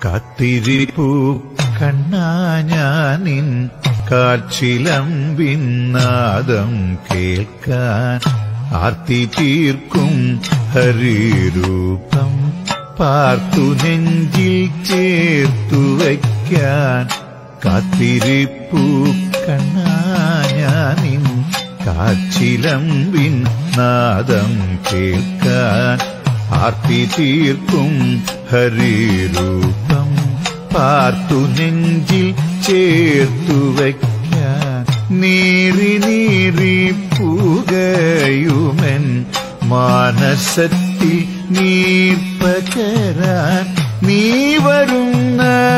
കാത്തിരിപ്പൂ കണ്ണാഞ്ഞാനിൻ കാച്ചിലമ്പിൻ നാദം കേൾക്കാൻ ആർത്തി തീർക്കും ഹരിരൂപം പാർത്തു നെഞ്ചിൽ ചേർത്തു വയ്ക്കാൻ കാത്തിരിപ്പൂ കണ്ണാഞ്ഞാനിൻ കാച്ചിലമ്പിൻ നാദം കേൾക്കാൻ ആർത്തി തീർക്കും ഹരിരൂപം പാർത്തു നെഞ്ചിൽ ചേർത്തു വയ്ക്കാൻ നീറി നീറി പുകയുമൻ മാനസത്തിൽ നീർപ്പകരാൻ നീ വരുന്ന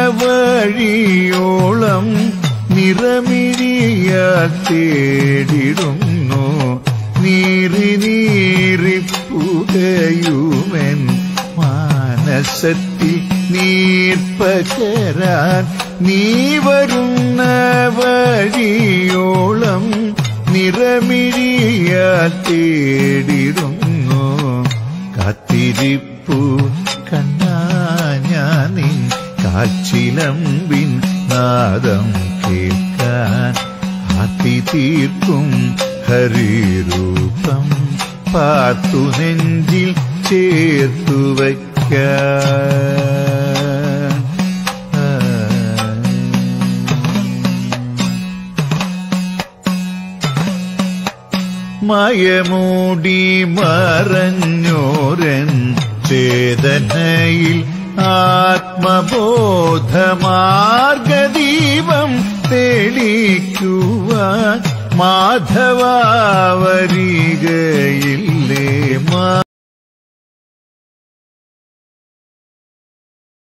വഴിയോളം നിറമിഴിയാൽ തേടിടുന്നു നീറി നീറി പുകയുമൻ മാനസത്തിൽ നീർപ്പകരാൻ നീ വരുന്ന വഴിയോളം നിറമിഴിയാൽ തേടിടുന്നു കാത്തിരിപ്പു കണ്ണാഞ്ഞാനിൻ കാച്ചിലമ്പിൻ നാദം കേൾക്കാൻ ആത്തി തീർക്കും ഹരിരൂപം പാർത്തു നെഞ്ചിൽ ചേർത്തു വയ്ക്കാൻ മയമൂടി മറഞ്ഞോരൻ ചേതനയിൽ ആത്മബോധമാർഗദീപം തെളിക്കുവാൻ മാധവാവരികയില്ലേ മാ